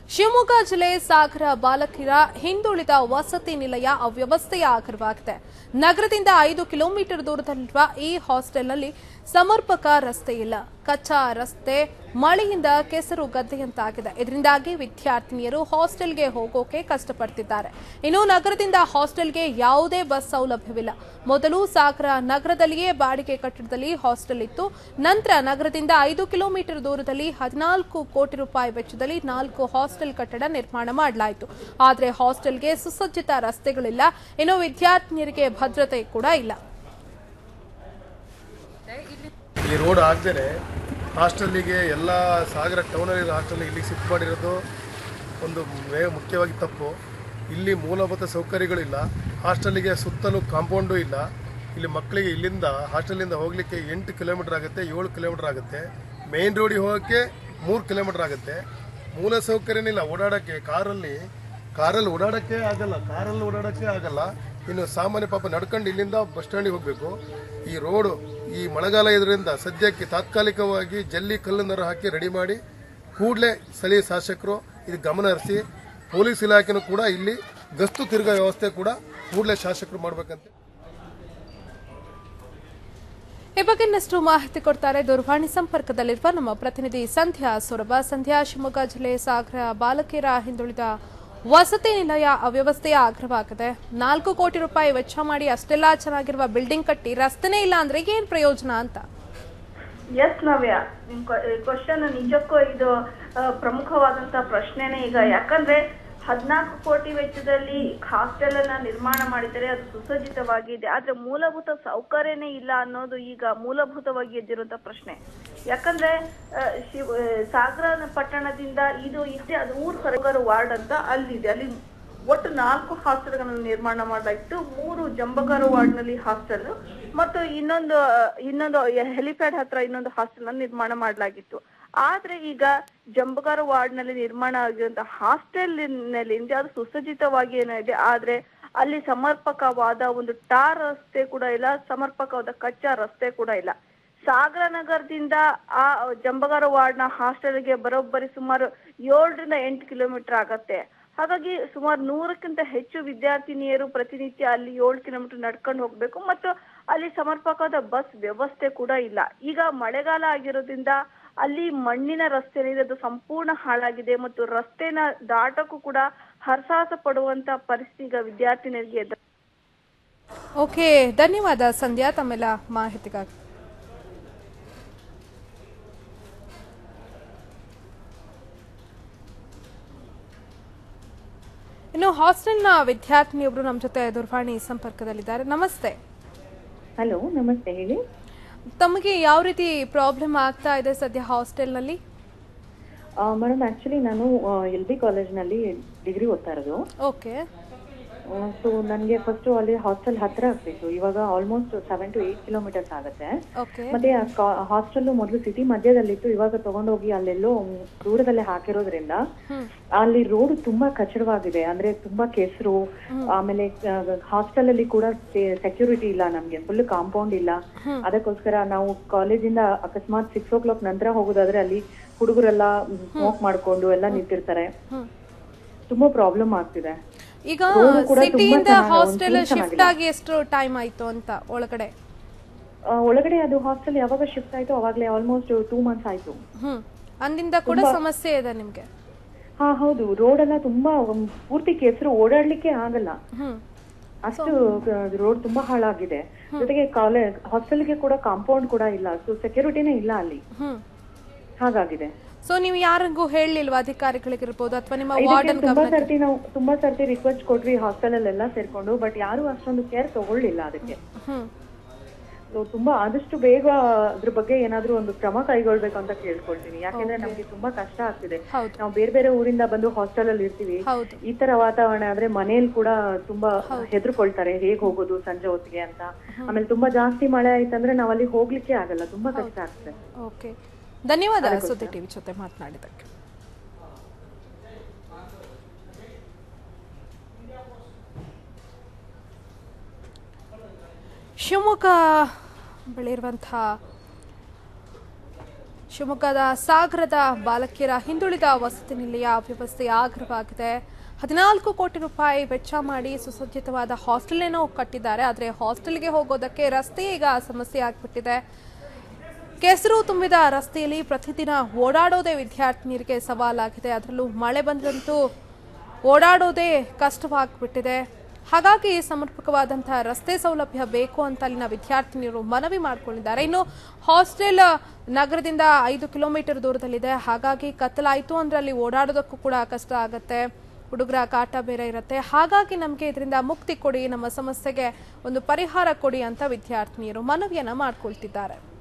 ಶಿವಮೊಗ್ಗ ಜಿಲ್ಲೆ ಸಾಗರ ಬಾಲಕಿರ ಹಿಂದುಳಿದ ವಸತಿ ನಿಲಯ ಅವ್ಯವಸ್ಥೆಯ ಆಗರವಾಗಿದೆ ನಗರದಿಂದ ಐದು ಕಿಲೋಮೀಟರ್ ದೂರದಲ್ಲಿರುವ ಈ ಹಾಸ್ಟೆಲ್ನಲ್ಲಿ ಸಮರ್ಪಕ ರಸ್ತೆ ಇಲ್ಲ ಕಚ್ಚಾ ರಸ್ತೆ ಮಳೆಯಿಂದ ಕೆಸರು ಗದ್ದೆಯಂತಾಗಿದೆ ಇದರಿಂದಾಗಿ ವಿದ್ಯಾರ್ಥಿನಿಯರು ಹಾಸ್ಟೆಲ್ಗೆ ಹೋಗೋಕೆ ಕಷ್ಟಪಡ್ತಿದ್ದಾರೆ ಇನ್ನು ನಗರದಿಂದ ಹಾಸ್ಟೆಲ್ಗೆ ಯಾವುದೇ ಬಸ್ ಸೌಲಭ್ಯವಿಲ್ಲ ಮೊದಲು ಸಾಗರ ನಗರದಲ್ಲಿಯೇ ಬಾಡಿಗೆ ಕಟ್ಟಡದಲ್ಲಿ ಹಾಸ್ಟೆಲ್ ಇತ್ತು ನಂತರ ನಗರದಿಂದ ಐದು ಕಿಲೋಮೀಟರ್ ದೂರದಲ್ಲಿ ಹದಿನಾಲ್ಕು ಕೋಟಿ ರೂಪಾಯಿ ವೆಚ್ಚದಲ್ಲಿ ನಾಲ್ಕು ಹಾಸ್ಟೆಲ್ ಕಟ್ಟಡ ನಿರ್ಮಾಣ ಮಾಡಲಾಯಿತು ಆದರೆ ಹಾಸ್ಟೆಲ್ಗೆ ಸುಸಜ್ಜಿತ ರಸ್ತೆಗಳಿಲ್ಲ ಇನ್ನು ವಿದ್ಯಾರ್ಥಿನಿಯರಿಗೆ ಭದ್ರತೆ ಕೂಡ ಇಲ್ಲ ಈ ರೋಡ್ ಆಗದೇ ಹಾಸ್ಟೆಲ್ಲಿಗೆ ಎಲ್ಲ ಸಾಗರ ಟೌನಲ್ಲಿರೋ ಹಾಸ್ಟೆಲ್ಗೆ ಇಲ್ಲಿಗೆ ಶಿಫ್ಟ್ ಮಾಡಿರೋದು ಒಂದು ಮೇ- ಮುಖ್ಯವಾಗಿ ತಪ್ಪು ಇಲ್ಲಿ ಮೂಲಭೂತ ಸೌಕರ್ಯಗಳಿಲ್ಲ ಹಾಸ್ಟೆಲ್ಲಿಗೆ ಸುತ್ತಲೂ ಕಾಂಪೌಂಡು ಇಲ್ಲ ಇಲ್ಲಿ ಮಕ್ಕಳಿಗೆ ಇಲ್ಲಿಂದ ಹಾಸ್ಟೆಲಿಂದ ಹೋಗಲಿಕ್ಕೆ ಎಂಟು ಕಿಲೋಮೀಟರ್ ಆಗುತ್ತೆ ಏಳು ಕಿಲೋಮೀಟರ್ ಆಗುತ್ತೆ ಮೇನ್ ರೋಡಿಗೆ ಹೋಗೋಕ್ಕೆ ಮೂರು ಕಿಲೋಮೀಟರ್ ಆಗುತ್ತೆ ಮೂಲ ಸೌಕರ್ಯನೇ ಇಲ್ಲ ಓಡಾಡೋಕ್ಕೆ ಕಾರಲ್ಲಿ ಕಾರಲ್ಲಿ ಓಡಾಡೋಕ್ಕೆ ಆಗಲ್ಲ ಕಾರಲ್ಲಿ ಓಡಾಡೋಕ್ಕೆ ಆಗಲ್ಲ ಇನ್ನು ಸಾಮಾನ್ಯ ಪಾಪ ನಡ್ಕೊಂಡು ಇಲ್ಲಿಂದ ಬಸ್ ಸ್ಟ್ಯಾಂಡಿಗೆ ಹೋಗಬೇಕು ಈ ರೋಡು ಈ ಮಳೆಗಾಲ ಇದರಿಂದ ಸದ್ಯಕ್ಕೆ ತಾತ್ಕಾಲಿಕವಾಗಿ ಜಲ್ಲಿ ಕಲ್ಲುನರ ಹಾಕಿ ರೆಡಿ ಮಾಡಿ ಕೂಡಲೇ ಸ್ಥಳೀಯ ಶಾಸಕರು ಇದು ಗಮನ ಹರಿಸಿ ಪೊಲೀಸ್ ಇಲಾಖೆನೂ ಕೂಡ ಇಲ್ಲಿ ಗಸ್ತು ತಿರುಗಾ ವ್ಯವಸ್ಥೆ ಕೂಡ ಕೂಡಲೇ ಶಾಸಕರು ಮಾಡಬೇಕಂತ ಈ ಬಗ್ಗೆ ಇನ್ನಷ್ಟು ಮಾಹಿತಿ ಕೊಡ್ತಾರೆ ದೂರವಾಣಿ ಸಂಪರ್ಕದಲ್ಲಿರುವ ನಮ್ಮ ಪ್ರತಿನಿಧಿ ಸಂಧ್ಯಾ ಸೊರಬ ಸಂಧ್ಯಾ ಶಿವಮೊಗ್ಗ ಜಿಲ್ಲೆ ಸಾಗರ ಬಾಲಕಿಯರ ಹಿಂದುಳಿದ ವಸತಿ ನಿಲಯ ಅವ್ಯವಸ್ಥೆಯ ಆಗ್ರಹವಾಗಿದೆ ನಾಲ್ಕು ಕೋಟಿ ರೂಪಾಯಿ ವೆಚ್ಚ ಮಾಡಿ ಅಷ್ಟೆಲ್ಲಾ ಚೆನ್ನಾಗಿರುವ ಬಿಲ್ಡಿಂಗ್ ಕಟ್ಟಿ ರಸ್ತೆನೇ ಇಲ್ಲ ಅಂದ್ರೆ ಏನ್ ಪ್ರಯೋಜನ ಅಂತ ಎಸ್ ನವ್ಯ ನಿಮ್ ಕ್ವಶನ್ ನಿಜಕ್ಕೂ ಇದು ಆ, ಪ್ರಮುಖವಾದಂತ ಪ್ರಶ್ನೆನೇ ಈಗ ಯಾಕಂದ್ರೆ ಹದಿನಾಲ್ಕು ಕೋಟಿ ವೆಚ್ಚದಲ್ಲಿ ಹಾಸ್ಟೆಲ್ ಅನ್ನ ನಿರ್ಮಾಣ ಮಾಡಿದರೆ ಅದು ಸುಸಜ್ಜಿತವಾಗಿದೆ ಆದ್ರೆ ಮೂಲಭೂತ ಸೌಕರ್ಯನೇ ಇಲ್ಲ ಅನ್ನೋದು ಈಗ ಮೂಲಭೂತವಾಗಿ ಎದ್ದಿರುವಂತ ಪ್ರಶ್ನೆ ಯಾಕಂದ್ರೆ ಆ, ಶಿವ ಆ, ಸಾಗರ ಪಟ್ಟಣದಿಂದ ಇದು ಇದೆ ಅದು ಊರ್ ಸರ್ಕಾರ ವಾರ್ಡ್ ಅಂತ ಅಲ್ಲಿದೆ ಅಲ್ಲಿ ಒಟ್ಟು ನಾಲ್ಕು ಹಾಸ್ಟೆಲ್ಗಳನ್ನು ನಿರ್ಮಾಣ ಮಾಡಲಾಗಿತ್ತು ಮೂರು ಜಂಬಗಾರ ವಾರ್ಡ್ನಲ್ಲಿ ಹಾಸ್ಟೆಲ್ ಮತ್ತು ಇನ್ನೊಂದು ಇನ್ನೊಂದು ಹೆಲಿಪ್ಯಾಡ್ ಹತ್ರ ಇನ್ನೊಂದು ಹಾಸ್ಟೆಲ್ ಅನ್ನು ನಿರ್ಮಾಣ ಮಾಡಲಾಗಿತ್ತು ಆದ್ರೆ ಈಗ ಜಂಬಗಾರ ವಾರ್ಡ್ ನಲ್ಲಿ ನಿರ್ಮಾಣ ಆಗಿರುವಂತಹ ಹಾಸ್ಟೆಲ್ ನಲ್ಲಿ ಅದು ಸುಸಜ್ಜಿತವಾಗಿ ಏನೋ ಇದೆ ಆದ್ರೆ ಅಲ್ಲಿ ಸಮರ್ಪಕವಾದ ಒಂದು ಟಾರ್ ರಸ್ತೆ ಕೂಡ ಇಲ್ಲ ಸಮರ್ಪಕವಾದ ಕಚ್ಚಾ ರಸ್ತೆ ಕೂಡ ಇಲ್ಲ ಸಾಗರ ನಗರದಿಂದ ಆ ಜಂಬಗಾರ ವಾರ್ಡ್ನ ಹಾಸ್ಟೆಲ್ಗೆ ಬರೋಬ್ಬರಿ ಸುಮಾರು ಏಳರಿಂದ ಎಂಟು ಕಿಲೋಮೀಟರ್ ಆಗತ್ತೆ ಹಾಗಾಗಿ ಸುಮಾರು ನೂರಕ್ಕಿಂತ ಹೆಚ್ಚು ವಿದ್ಯಾರ್ಥಿನಿಯರು ಪ್ರತಿನಿತ್ಯ ಅಲ್ಲಿ ಏಳು ಕಿಲೋಮೀಟರ್ ನಡ್ಕೊಂಡು ಹೋಗ್ಬೇಕು ಮತ್ತು ಅಲ್ಲಿ ಸಮರ್ಪಕವಾದ ಬಸ್ ವ್ಯವಸ್ಥೆ ಕೂಡ ಇಲ್ಲ ಈಗ ಮಳೆಗಾಲ ಆಗಿರೋದ್ರಿಂದ ಅಲ್ಲಿ ಮಣ್ಣಿನ ರಸ್ತೆ ಏನಿದೆ ಅದು ಸಂಪೂರ್ಣ ಹಾಳಾಗಿದೆ ಮತ್ತು ರಸ್ತೆನ ದಾಟಕ್ಕೂ ಕೂಡ ಹರಸಾಹಸ ಪಡುವಂತ ಪರಿಸ್ಥಿತಿ ಈಗ ವಿದ್ಯಾರ್ಥಿನಿಯರಿಗೆ ಎದುರು ಓಕೆ ಧನ್ಯವಾದ ಸಂಧ್ಯಾ ತಮ್ಮೆಲ್ಲ ಮಾಹಿತಿಗಾಗಿ ಇನ್ನು ಹಾಸ್ಟೆಲ್ನ ವಿದ್ಯಾರ್ಥಿನಿಯೊಬ್ರು ನಮ್ಮ ಜೊತೆ ದೂರವಾಣಿ ಸಂಪರ್ಕದಲ್ಲಿದ್ದಾರೆ ನಮಸ್ತೆ ಹಲೋ ನಮಸ್ತೆ ಹೇಳಿ ತಮಗೆ ಯಾವ ರೀತಿ ಪ್ರಾಬ್ಲಮ್ ಆಗ್ತಾ ಇದೆ ಸದ್ಯ ಹಾಸ್ಟೆಲ್ನಲ್ಲಿ ಮೇಡಮ್ ಆಕ್ಚುಲಿ ನಾನು ಎಲ್ ಬಿ ಕಾಲೇಜ್ನಲ್ಲಿ ಡಿಗ್ರಿ ಓದ್ತಾ ಇರೋದು ಓಕೆ ಸೊ ನನಗೆ ಫಸ್ಟ್ ಅಲ್ಲಿ ಹಾಸ್ಟೆಲ್ ಹತ್ರ ಆಗ್ತಿತ್ತು ಇವಾಗ almost seven to eight kilometres ಆಗುತ್ತೆ ಓಕೆ ಮತ್ತೆ ಹಾಸ್ಟೆಲ್ ಮೊದಲು ಸಿಟಿ ಮಧ್ಯದಲ್ಲಿತ್ತು ಇವಾಗ ತಗೊಂಡೋಗಿ ಅಲ್ಲೆಲ್ಲೋ ಮ್, ದೂರದಲ್ಲೇ ಹಾಕಿರೋದ್ರಿಂದ ಅಲ್ಲಿ ರೋಡ್ ತುಂಬಾ ಕಚಡವಾಗಿದೆ ಅಂದ್ರೆ ತುಂಬಾ ಕೆಸರು ಆಮೇಲೆ ಹಾಸ್ಟೆಲ್ ಅಲ್ಲಿ ಕೂಡ ಸೆಕ್ಯೂರಿಟಿ ಇಲ್ಲ ನಮ್ಗೆ ಫುಲ್ ಕಾಂಪೌಂಡ್ ಇಲ್ಲ ಅದಕ್ಕೋಸ್ಕರ ನಾವು ಕಾಲೇಜಿಂದ ಅಕಸ್ಮಾತ್ ಸಿಕ್ಸ್ ಓ ಕ್ಲಾಕ್ ನಂತರ ಹೋಗೋದಾದ್ರೆ ಅಲ್ಲಿ ಹುಡುಗರೆಲ್ಲ ಸ್ಮೋಕ್ ಮಾಡ್ಕೊಂಡು ಎಲ್ಲ ನಿಂತಿರ್ತಾರೆ ತುಂಬಾ ಪ್ರಾಬ್ಲಮ್ ಆಗ್ತಿದೆ ಈಗ Road ಕೂಡ ತುಂಬಾ ಸಿಟಿಯಿಂದ ಚೆನ್ನಾಗಿ- ಹಾಸ್ಟೆಲ್ ಒಂಚೂರು ಶಿಫ್ಟ್ ಚೆನ್ನಾಗಿಲ್ಲ. ಆಗಿ ಎಷ್ಟು ಟೈಮ್ ಆಯ್ತು ಅಂತ ಒಳಗಡೆ ಆ, ಒಳಗಡೆ ಅದು ಹಾಸ್ಟೆಲ್ ಯಾವಾಗ ಶಿಫ್ಟ್ ಆಯ್ತು ಅವಾಗ್ಲೇ ಆಲ್ಮೋಸ್ಟ್ ಟೂ ಮಂತ್ಸ್ ಆಯ್ತು ಹ್ಮ್ ಅಂದಿಂದ ಕೂಡ ಸಮಸ್ಯೆ ಇದೆ ನಿಮ್ಗೆ ಹಾ ಹೌದು ರೋಡ್ ಎಲ್ಲ ತುಂಬಾ ಒಂದ್ ಪೂರ್ತಿ ಕೆಸರು ಓಡಾಡ್ಲಿಕ್ಕೆ ಆಗಲ್ಲ ಹ್ಮ್ ಅಷ್ಟು ರೋಡ್ ತುಂಬಾ ಹಾಳಾಗಿದೆ ಜೊತೆಗೆ ಕಾಲೇಜ್ ಹಾಸ್ಟೆಲ್ಗೆ ಕೂಡ ಕಾಂಪೌಂಡ್ ಕೂಡ ಇಲ್ಲ ಸೊ ಸೆಕ್ಯೂರಿಟಿನೇ ಇಲ್ಲ ಅಲ್ಲಿ ಹ್ಮ್ ಹಾಗಾಗಿದೆ ಸೊ ನೀವು ಯಾರಿಗೂ ಹೇಳಲಿಲ್ವಾ ಅಧಿಕಾರಿಗಳಿಗಿರ್ಬೋದು ಅಥವಾ ನಿಮ್ಮ ಇದಕ್ಕೆ ವಾರ್ಡನ್ ತುಂಬಾ ಗಮನ ಸರ್ತಿ ನಾವು ತುಂಬಾ ಸರ್ತಿ ರಿಕ್ವೆಸ್ಟ್ ಕೊಟ್ವಿ ಹಾಸ್ಟೆಲ್ ಅಲ್ಲೆಲ್ಲ ಸೇರ್ಕೊಂಡು ಬಟ್ ಯಾರು ಅಷ್ಟೊಂದು ಕೇರ್ ತಗೊಳ್ಳಿಲ್ಲ ಅದಕ್ಕೆ ಹ್ಮ್ ಸೊ ತುಂಬಾ ಆದಷ್ಟು ಬೇಗ ಅದ್ರ ಬಗ್ಗೆ ಏನಾದ್ರೂ ಒಂದು ಕ್ರಮ ಕೈಗೊಳ್ಬೇಕು ಅಂತ ಕೇಳ್ಕೊಳ್ತೀನಿ ಯಾಕೆಂದ್ರೆ ನಮ್ಗೆ ತುಂಬಾ ಕಷ್ಟ ಆಗ್ತಿದೆ ಹೌದು. ನಾವು ಬೇರೆ ಬೇರೆ ಊರಿಂದ ಬಂದು ಹಾಸ್ಟೆಲ್ ಅಲ್ಲಿ ಇರ್ತೀವಿ ಹೌದು ಈ ತರ ವಾತಾವರಣ ಆದ್ರೆ ಮನೇಲಿ ಕೂಡ ತುಂಬಾ ಹೆದರ್ಕೊಳ್ತಾರೆ ಹೇಗ್ ಹೋಗೋದು ಸಂಜೆ ಹೊತ್ತಿಗೆ ಅಂತ ಆಮೇಲೆ ತುಂಬಾ ಜಾಸ್ತಿ ಮಳೆ ಆಯ್ತಂದ್ರೆ ನಾವ್ ಅಲ್ಲಿ ಹೋಗ್ಲಿಕ್ಕೆ ಆಗಲ್ಲ ತುಂಬಾ ಕಷ್ಟ ಆಗ್ತದೆ ಓಕೆ ಧನ್ಯವಾದ ಸುದ್ದಿ ಟಿವಿ ಜೊತೆ ಮಾತನಾಡಿದ್ದಕ್ಕೆ ಶಿವಮೊಗ್ಗ ಬೆಳೆಯಿರುವಂತಹ ಶಿವಮೊಗ್ಗದ ಸಾಗರದ ಬಾಲಕಿಯರ ಹಿಂದುಳಿದ ವಸತಿ ನಿಲಯ ಅವ್ಯವಸ್ಥೆ ಆಗ್ರವಾಗಿದೆ ಹದಿನಾಲ್ಕು ಕೋಟಿ ರೂಪಾಯಿ ವೆಚ್ಚ ಮಾಡಿ ಸುಸಜ್ಜಿತವಾದ ಹಾಸ್ಟೆಲ್ ಏನೋ ಕಟ್ಟಿದ್ದಾರೆ ಆದರೆ ಹಾಸ್ಟೆಲ್ಗೆ ಹೋಗೋದಕ್ಕೆ ರಸ್ತೆ ಈಗ ಸಮಸ್ಯೆ ಆಗ್ಬಿಟ್ಟಿದೆ ಕೆಸರು ತುಂಬಿದ ರಸ್ತೆಯಲ್ಲಿ ಪ್ರತಿದಿನ ಓಡಾಡೋದೇ ವಿದ್ಯಾರ್ಥಿನಿಯರಿಗೆ ಸವಾಲಾಗಿದೆ ಅದರಲ್ಲೂ ಮಳೆ ಬಂದ್ರಂತೂ ಓಡಾಡೋದೇ ಕಷ್ಟವಾಗ್ಬಿಟ್ಟಿದೆ ಹಾಗಾಗಿ ಸಮರ್ಪಕವಾದಂತಹ ರಸ್ತೆ ಸೌಲಭ್ಯ ಬೇಕು ಅಂತ ಅಲ್ಲಿನ ವಿದ್ಯಾರ್ಥಿನಿಯರು ಮನವಿ ಮಾಡಿಕೊಂಡಿದ್ದಾರೆ ಇನ್ನು ಹಾಸ್ಟೆಲ್ ನಗರದಿಂದ ಐದು ಕಿಲೋಮೀಟರ್ ದೂರದಲ್ಲಿದೆ ಹಾಗಾಗಿ ಕತ್ತಲಾಯಿತು ಅಂದ್ರೆ ಅಲ್ಲಿ ಓಡಾಡೋದಕ್ಕೂ ಕೂಡ ಕಷ್ಟ ಆಗುತ್ತೆ ಹುಡುಗರ ಕಾಟ ಬೇರೆ ಇರುತ್ತೆ ಹಾಗಾಗಿ ನಮಗೆ ಇದರಿಂದ ಮುಕ್ತಿ ಕೊಡಿ ನಮ್ಮ ಸಮಸ್ಯೆಗೆ ಒಂದು ಪರಿಹಾರ ಕೊಡಿ ಅಂತ ವಿದ್ಯಾರ್ಥಿನಿಯರು ಮನವಿಯನ್ನ ಮಾಡ್ಕೊಳ್ತಿದ್ದಾರೆ